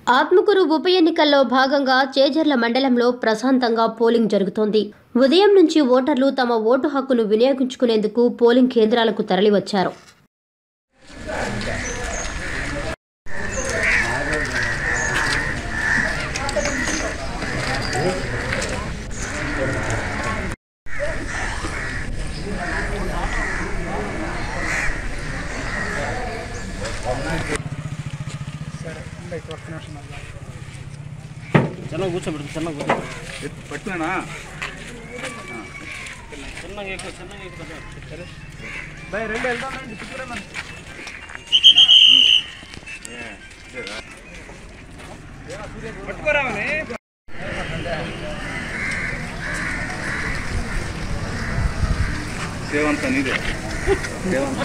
ఆత్మకూరు ఉప ఎన్నికల్లో భాగంగా చేజర్ల మండలంలో ప్రశాంతంగా పోలింగ్ జరుగుతోంది ఉదయం నుంచి ఓటర్లు తమ ఓటు హక్కును వినియోగించుకునేందుకు పోలింగ్ కేంద్రాలకు తరలివచ్చారు ಚೆನ್ನಾಗಿ ಕೂರ್ಚೋಬಿಡ್ತು ಚೆನ್ನಾಗಿ ಕೂರ್ಚೋ పట్టుకున్నా ಚೆನ್ನಾಗಿ ఎక్కువ ಚೆನ್ನಾಗಿ ఎక్కువ సేవంత నీదే సేవంత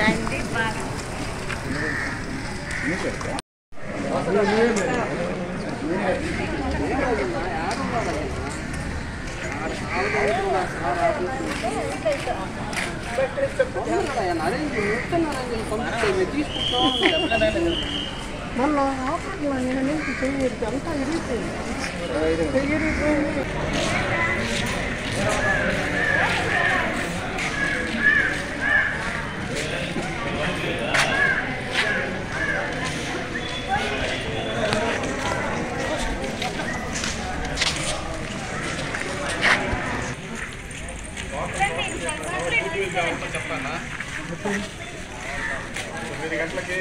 తొమ్మిది గంటలకి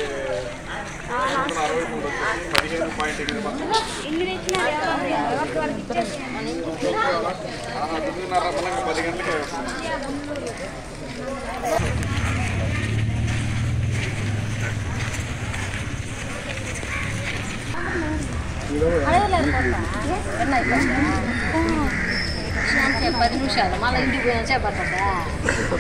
అరవై మూడు వచ్చేసి పదిహేను పాయింట్ ఎనిమిది పర్సెంట్ తొమ్మిదిన్నర మళ్ళీ పది గంటలకి పది నిమిషాలు మళ్ళీ ఇంటికి పోయినా చేపట్టదా